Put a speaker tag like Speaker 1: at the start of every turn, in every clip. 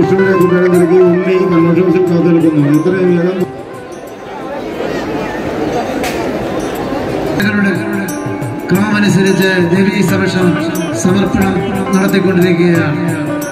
Speaker 1: കൺവെൻഷനിലെ കൂട്ടുകാരെ തിരക്കി ഉണ്ണി കൺവെൻഷൻ ഹൗസിൽ കാത്തിരിക്കുന്നു എത്രയും വേഗം
Speaker 2: ഞങ്ങളുടെ ക്രമമനുസരിച്ച് ദേവീ സമക്ഷം സമർപ്പണം നടത്തിക്കൊണ്ടിരിക്കുകയാണ്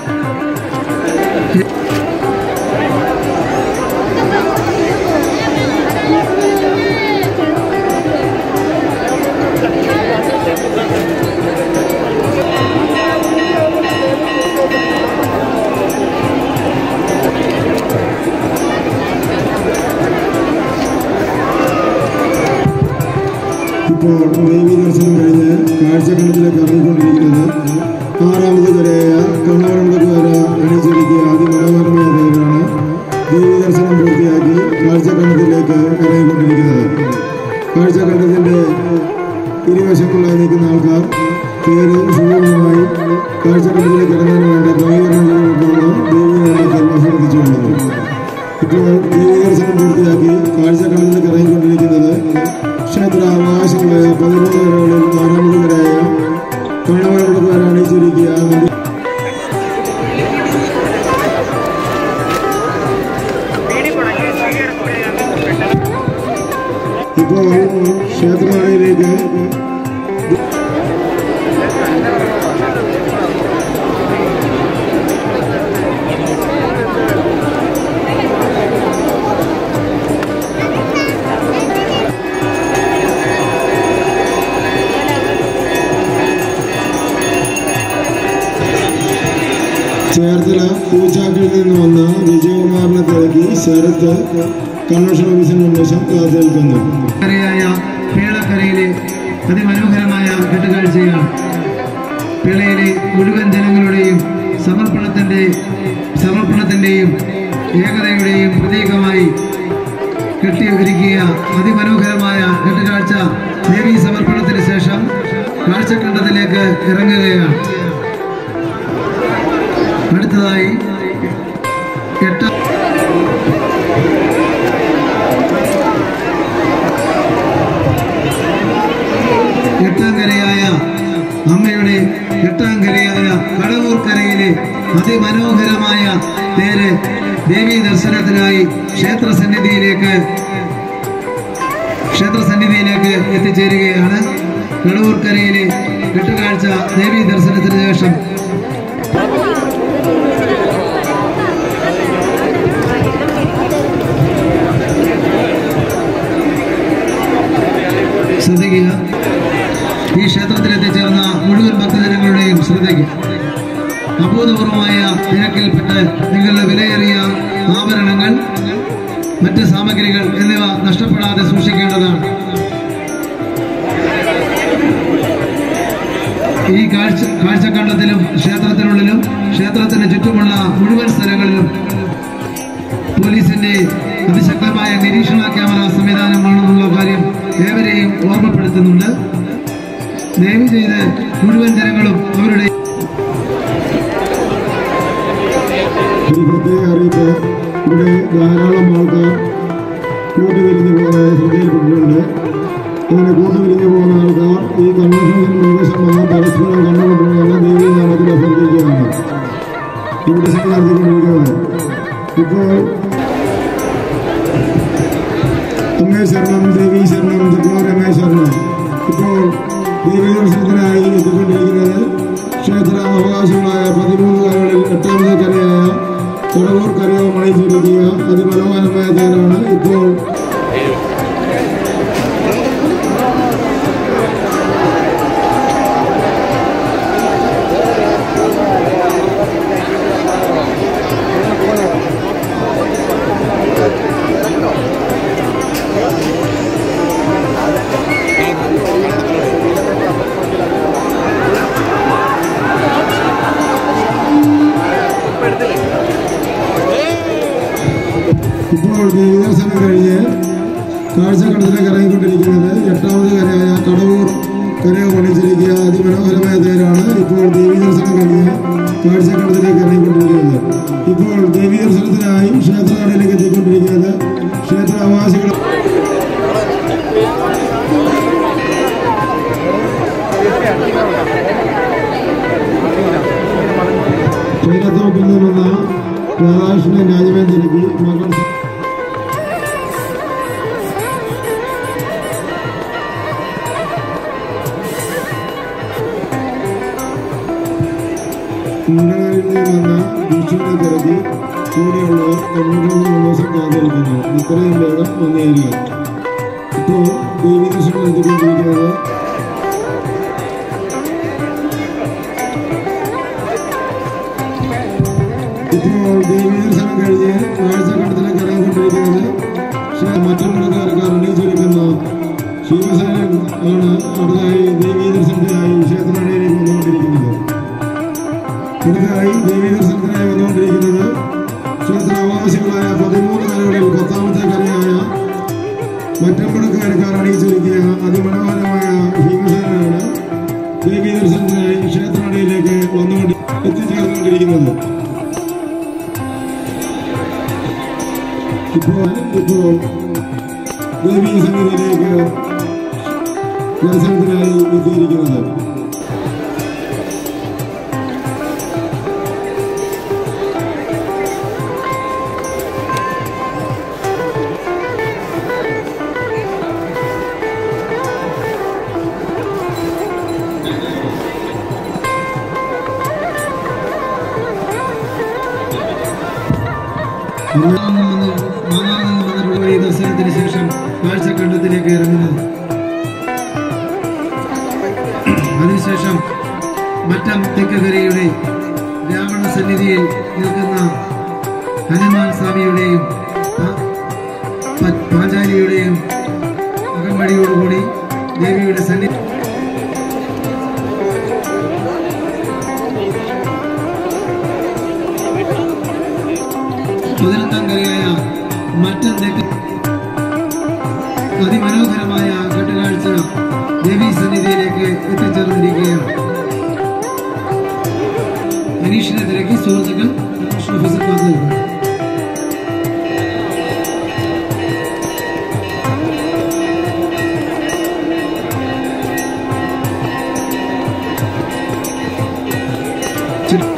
Speaker 1: ഇപ്പോൾ ദേവി ദർശനം കഴിഞ്ഞ് കാഴ്ചക്കണത്തിലേക്ക് ഇറങ്ങിക്കൊണ്ടിരിക്കുന്നത് ആറാമത് കരയായ കണ്ണവരണ്ടക്കുവര അണിച്ചൊരുക്കിയ അതിമനോഹരമായ തേരാണ് ദേവി ദർശനം പൂർത്തിയാക്കി കാഴ്ചക്കണ്ടത്തിലേക്ക് ഇറങ്ങിക്കൊണ്ടിരിക്കുന്നത് കാഴ്ചക്കണ്ടത്തിന്റെ ഇരുവശങ്ങളിലായി നിൽക്കുന്ന ആൾക്കാർ കയറി സുഗമമായി കാഴ്ചക്കണ്ടത്തിലേക്ക് ഇറങ്ങാൻ വേണ്ട ക്രമീകരണം ചെയ്തുകൊണ്ടാണ് ദേവി നാമത്തിൽ അഭ്യർത്ഥിച്ചുകൊണ്ടത് ഇപ്പോൾ ദേവി ദർശനം പൂർത്തിയാക്കി കാഴ്ചക്കണ്ടത്തിലേക്ക് ഇറങ്ങിക്കൊണ്ടിരിക്കുന്നത് ക്ഷേത്ര അവകാശങ്ങളായ പതിമൂന്ന് കരകളിൽ ആറാമത് കരയായ കണ്ണവരണ്ടക്കുവരാണ് ചുരുക്കിയ നന്ദി ഇപ്പോൾ ക്ഷേത്രനടയിലേക്ക് ചേർത്തല പൂച്ചാക്കിൽ നിന്ന് വന്ന വിജയകുമാറിനെ തിരക്കി ശരത്ത് കൺവെൻഷൻ ഓഫീസിന് മുൻവശം കാത്തിരിക്കുന്നു
Speaker 2: കരയായ പേളക്കരയിലെ അതിമനോഹരമായ കെട്ടുകാഴ്ചയാണ് പേളയിലെ മുഴുവൻ ജനങ്ങളുടെയും സമർപ്പണത്തിന്റെ സമർപ്പണത്തിന്റെയും ഏകതയുടെയും പ്രതീകമായി കെട്ടിയൊരുക്കിയ അതിമനോഹരമായ കെട്ടുകാഴ്ച ദേവീ സമർപ്പണത്തിന് ശേഷം കാഴ്ചക്കണ്ടത്തിലേക്ക് ഇറങ്ങുകയാണ് അടുത്തതായി എട്ടാം എട്ടാങ്കരയായ അമ്മയുടെ എട്ടാങ്കരയായ കടവൂർക്കരയിലെ അതിമനോഹരമായ തേര് ദേവീ ദർശനത്തിനായി ക്ഷേത്ര സന്നിധിയിലേക്ക് ക്ഷേത്ര സന്നിധിയിലേക്ക് എത്തിച്ചേരുകയാണ് കടവൂർക്കരയിലെ കെട്ടുകാഴ്ച ദേവീ ദർശനത്തിന് ശേഷം ശ്രദ്ധിക്കുക ഈ ക്ഷേത്രത്തിൽ എത്തിച്ചേർന്ന മുഴുവൻ ഭക്തജനങ്ങളുടെയും ശ്രദ്ധയ്ക്ക് അഭൂതപൂർവമായ നിരക്കിൽപ്പെട്ട് നിങ്ങളുടെ വിലയേറിയ ആഭരണങ്ങൾ മറ്റ് സാമഗ്രികൾ എന്നിവ നഷ്ടപ്പെടാതെ സൂക്ഷിക്കേണ്ടതാണ് ഈ കാഴ്ച കാഴ്ചക്കണ്ടത്തിലും ക്ഷേത്രത്തിനുള്ളിലും ക്ഷേത്രത്തിന് ചുറ്റുമുള്ള മുഴുവൻ സ്ഥലങ്ങളിലും പോലീസിന്റെ അതിശക്തമായ നിരീക്ഷണ ക്യാമറ സംവിധാനമാണെന്നുള്ള കാര്യം ഏവരെയും ഓർമ്മപ്പെടുത്തുന്നുണ്ട് ദയവ് ചെയ്ത് മുഴുവൻ ജനങ്ങളും അവരുടെ
Speaker 1: ഒരു പ്രത്യേക അറിയിപ്പ് ഇവിടെ ധാരാളം ആൾക്കാർ കൂട്ടുപിരിഞ്ഞു പോകുന്നതായി ശ്രദ്ധയിൽപ്പെട്ടിട്ടുണ്ട് അങ്ങനെ കൂട്ടുപിരിഞ്ഞു പോകുന്ന ആൾക്കാർ ഈ കൺവെൻഷനിൽ നിർദ്ദേശം വന്ന് പരസ്പരം കണ്ടുകൊണ്ടുള്ള ദേവീ നാമത്തിൽ അഭ്യർത്ഥിക്കുകയാണ് ഇവിടെ ശരി നടത്തിക്കൊണ്ടിരിക്കുന്നത് ഇപ്പോൾ അമ്മേ ശരണം ദേവി ശരണം ചക്രമേ ശരണം ഇപ്പോൾ ദേവീ ദർശനത്തിനായി എത്തിക്കൊണ്ടിരിക്കുന്നത് ക്ഷേത്ര അവകാശങ്ങളായ പതിമൂന്ന് കരകളിൽ എട്ടാമത്തെ കരയായ കടവൂർ കരയോ മണിച്ചൊരുക്കിയ അതിമനോഹരമായ തേരാണ് ഇപ്പോൾ ഇപ്പോൾ ദേവീദർശനം കഴിഞ്ഞ് കാഴ്ചക്കടത്തിലേക്ക് ഇറങ്ങിക്കൊണ്ടിരിക്കുന്നത് എട്ടാമത് കരയായ കടവൂർ കരയോ പണിച്ചിരിക്കുക അതിമനോഹരമായ തേരാണ് ഇപ്പോൾ ദേവീദർശനം കഴിഞ്ഞ് കാഴ്ചക്കടത്തിലേക്ക് ഇറങ്ങിക്കൊണ്ടിരിക്കുന്നത് ഇപ്പോൾ ദേവീദർശനത്തിനായി ക്ഷേത്രനടയിലേക്ക് എത്തിക്കൊണ്ടിരിക്കുന്നത് ക്ഷേത്രവാസികൾ ചൈനത്തോപ്പിൽ നിന്നുള്ള രാധാകൃഷ്ണൻ രാജവേന്ദ്രയ്ക്ക് മകൾ മുണ്ടനാരിൽ നിന്ന് ഭീഷണി തിരക്കി കൂടെയുള്ളവർ തൊണ്ണൂറ്റൊന്ന് ദിവസം കാത്തിരിക്കുന്നു ഇത്രയും വേഗം വന്നേരുക ഇപ്പോൾ ദേവീകൃഷ്ണൻ എത്തിക്കൊണ്ടിരിക്കുന്നത് ഇപ്പോൾ ദേവീദർശനം കഴിഞ്ഞ് കാഴ്ചക്കടത്തിലേക്ക് ഇറങ്ങിക്കൊണ്ടിരിക്കുന്നത് ശ്രീ മറ്റുള്ളവർക്കാർക്ക് അണിയിച്ചൊരുക്കുന്ന ശിവസേനൻ ആണ് അടുത്തായി ദേവീദർശനത്തിനായി ക്ഷേത്രനടയിലേക്ക് വന്നുകൊണ്ടിരിക്കുന്നത് അടുത്തതായി ദേവീദർശനത്തിനായി വന്നുകൊണ്ടിരിക്കുന്നത് ക്ഷേത്രാവാസികളായ പതിമൂന്ന് കലകളിൽ പത്താമത്തെ കലയായ മറ്റമ്പടക്കാർക്കാർ അണിയിച്ചൊരുക്കിയ അതിമനോഹരമായ ഭീമസേനയാണ് ദേവീദർശനത്തിനായി ക്ഷേത്രനടയിലേക്ക് വന്നുകൊണ്ട് എത്തിച്ചേർന്നുകൊണ്ടിരിക്കുന്നത് ഇപ്പോൾ ഇപ്പോൾ ദേവീ സന്നിധിയിലേക്ക് ദർശനത്തിനായി എത്തിയിരിക്കുന്നത്
Speaker 2: മാങ്ങാറിൽ നിന്ന് മാങ്ങാറിൽ നിന്ന് വന്നിട്ടുള്ള വഴി ദർശനത്തിന് ശേഷം കാഴ്ചക്കണ്ടത്തിലേക്ക് ഇറങ്ങുന്നത് അതിനുശേഷം മറ്റം തെക്കകരയുടെ രാവണ സന്നിധിയിൽ നിൽക്കുന്ന ഹനുമാൻ സ്വാമിയുടെയും പാ- പ- പാഞ്ചാലിയുടെയും അകമ്പടിയോടുകൂടി ദേവിയുടെ സന്നിധി പതിനൊന്നാം കരയായ മറ്റം തെക്ക് അതിമനോഹരമായ കെട്ടുകാഴ്ച ദേവീ സന്നിധിയിലേക്ക് എത്തിച്ചേർന്നിരിക്കുകയാണ് അനീഷിനെ തിരക്കി സുഹൃത്തുക്കൾ കമ്മീഷൻ ഓഫീസർ കാത്തിരിക്കുന്നു ചു-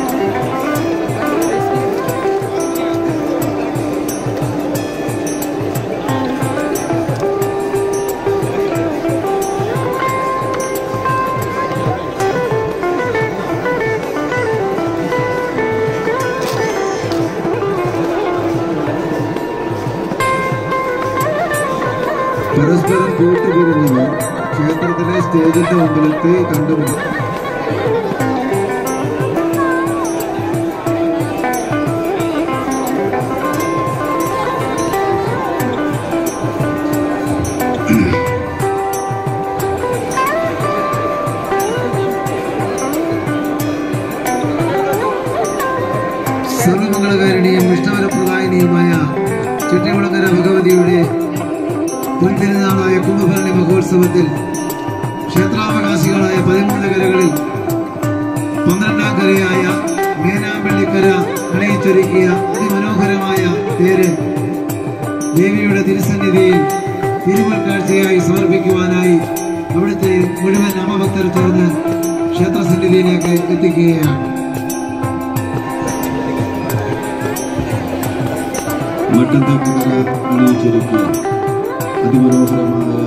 Speaker 1: പരസ്പരം കൂട്ടുപിരിഞ്ഞവർ ക്ഷേത്രത്തിലെ സ്റ്റേജിന്റെ മുമ്പിലെത്തി കണ്ടുമുട്ടി
Speaker 2: സർവമംഗളകാരിണിയും ഇഷ്ടവരപ്രദായിനിയുമായ ചുറ്റികുളങ്ങര ഭഗവതിയുടെ മുൻതിരുനാളായ കുംഭഭരണി മഹോത്സവത്തിൽ ക്ഷേത്രാവകാശികളായ പതിമൂന്ന് കരകളിൽ പന്ത്രണ്ടാം കരയായ മേനാമ്പള്ളിക്കര അണയിച്ചൊരുക്കിയ അതിമനോഹരമായ തേര് ദേവിയുടെ തിരുസന്നിധിയിൽ തിരുവൽ കാഴ്ചയായി സമർപ്പിക്കുവാനായി അവിടുത്തെ മുഴുവൻ നാമഭക്തർ ചേർന്ന് ക്ഷേത്രസന്നിധിയിലേക്ക് എത്തിക്കുകയാണ്
Speaker 1: മട്ടന്തക്കര അണിയിച്ചൊരുക്കി അതിമനോഹരമായ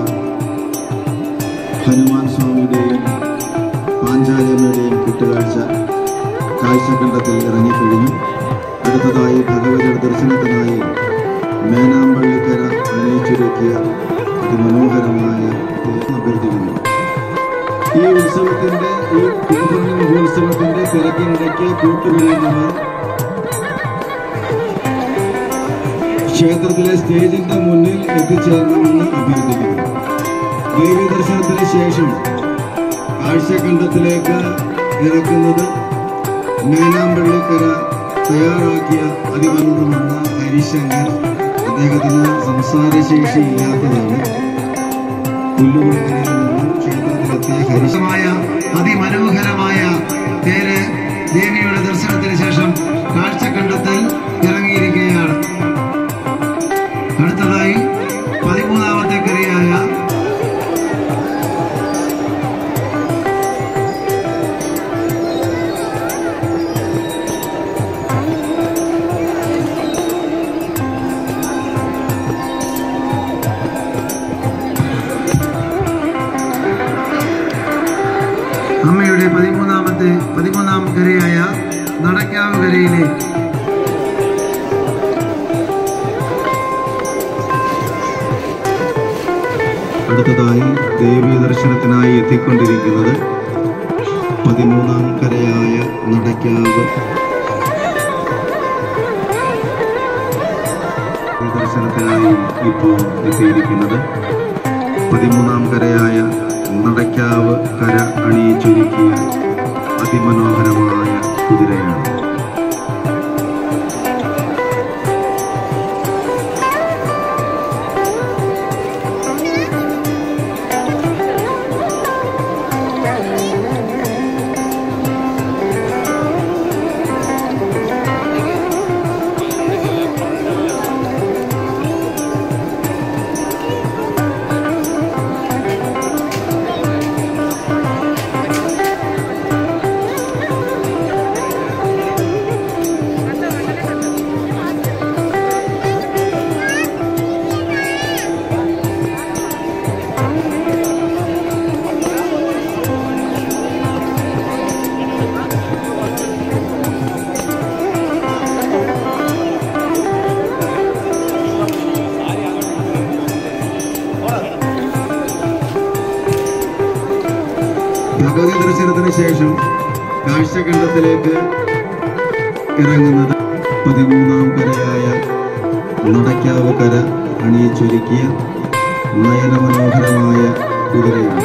Speaker 1: ഹനുമാൻ സ്വാമിയുടെയും പാഞ്ചാലിയമ്മയുടെയും കൂട്ടുകാഴ്ച കാഴ്ചക്കണ്ടത്തിൽ ഇറങ്ങിക്കഴിഞ്ഞു അടുത്തതായി ഭഗവതിയുടെ ദർശനത്തിനായി മേനാമ്പള്ളിക്കര അണിയിച്ചൊരുക്കിയ അതിമനോഹരമായ ദേവം അഭ്യർത്ഥിക്കുന്നു ഈ ഉത്സവത്തിന്റെ ഈ കുംഭപൂർണ്ണ മഹോത്സവത്തിന്റെ തിരക്കിനിടയ്ക്ക് കൂട്ടുപിരിയുന്നവർ ക്ഷേത്രത്തിലെ സ്റ്റേജിന്റെ മുന്നിൽ എത്തിച്ചേരണമെന്ന് അഭ്യർത്ഥിക്കുന്നു ദേവീ ദർശനത്തിന് ശേഷം കാഴ്ചക്കണ്ടത്തിലേക്ക് ഇറക്കുന്നത് മേനാമ്പള്ളിക്കര തയ്യാറാക്കിയ അതിമനോഹരമെന്ന ഹരിശങ്കർ അദ്ദേഹത്തിന് സംസാരശേഷി ഇല്ലാത്തതാണ് പുല്ലുകുളക്കരയിൽ നിന്നും ക്ഷേത്രത്തിലെത്തിയ ഹരിശങ്കർ
Speaker 2: മായ അതിമനോഹരമായ തേര് ദേവിയുടെ ദർശനത്തിന് ശേഷം കാഴ്ചക്കണ്ടത്തിൽ ഇറങ്ങിയിരിക്കുകയാണ് അടുത്തതായി പതിമൂന്നാമത്തെ കരയായ അങ്ങനെ പതിമൂന്നാമത്തെ പതിമൂന്നാം കരയായ നടക്കാവ് കരയിലെ
Speaker 1: അടുത്തതായി ദേവീ ദർശനത്തിനായി എത്തിക്കൊണ്ടിരിക്കുന്നത് പതിമൂന്നാം കരയായ നടക്കാവ് ദർശനത്തിനായി ഇപ്പോൾ എത്തിയിരിക്കുന്നത് പതിമൂന്നാം കരയായ നടക്കാവ് കര അണിയിച്ചൊരുക്കിയ അതിമനോഹരമായ കുതിരയാണ് ഭഗവതി ദർശനത്തിന് ശേഷം കാഴ്ചക്കണ്ടത്തിലേക്ക് ഇറങ്ങുന്നത് പതിമൂന്നാം കരയായ നടക്കാവ് കര അണിയിച്ചൊരുക്കിയ നയനമനോഹരമായ കുതിരയാണ്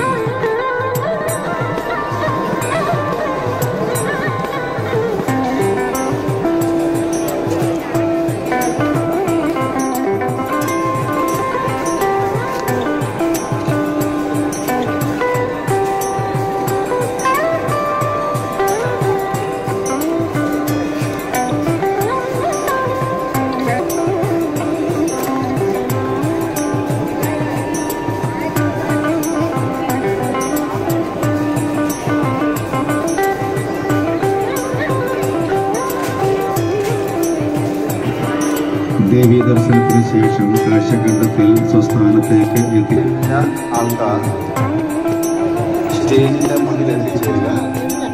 Speaker 1: ദേവീ ദർശനത്തിന് ശേഷം കാഴ്ചക്കണ്ടത്തിൽ സ്വസ്ഥാനത്തേക്ക് എത്തി
Speaker 3: ആൾക്കാർ സ്റ്റേജിന്റെ മുന്നിൽ എത്തിച്ചേരുക